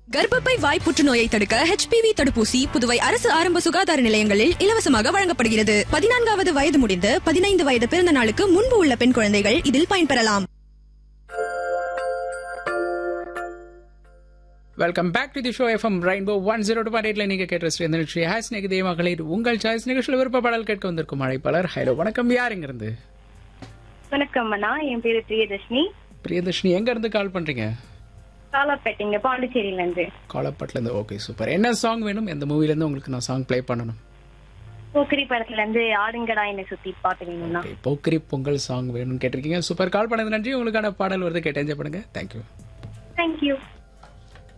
கர்ப்பப்பை வாய் புற்றுநோயை தடுக்க ஹெச்பிவி தடுப்பூசி புதுவை அரசு ஆரம்ப சுகாதார நிலையங்களில் இலவசமாக வழங்கப்படுகிறது பதினான்காவது வயது முடிந்து பதினைந்து வயது பிறந்த நாளுக்கு முன்பு உள்ள பெண் குழந்தைகள் இதில் பயன்பெறலாம் welcome back to the show FM Rainbow one zero two point எயிட்ல நீங்க கேட்ட இந்த நிகழ்ச்சி ஹாஸ் நெகதே மகளிர் உங்கள் சாய்ஸ் நிகழ்ச்சியில் விருப்ப பாடல் கேட்க வந்திருக்கும் அழைப்பாளர் ஹலோ வணக்கம் யார் இங்க இருந்து வணக்கம் அண்ணா என் பேரு பிரியதர்ஷினி பிரியதர்ஷினி எங்க இருந்து கால் பண்றீங்க காலாப்பேட்டைங்க பாண்டிச்சேரியில இருந்து காலப்பட்டில இருந்து ஓகே சூப்பர் என்ன சாங் வேணும் எந்த மூவில இருந்து உங்களுக்கு நான் சாங் ப்ளே பண்ணணும் போக்கிரி படத்துல இருந்து ஆடுங்கடா என்னை சுத்தி பாட்டு வேணும்னா Okay, போக்கிரி பொங்கல் சாங் வேணும்னு கேட்டிருக்கீங்க சூப்பர் கால் பண்ணது நன்றி உங்களுக்கான பாடல் வருது கேட்டு என்ஜாய் பண்ணுங்க தேங்க்யூ தேங்க்யூ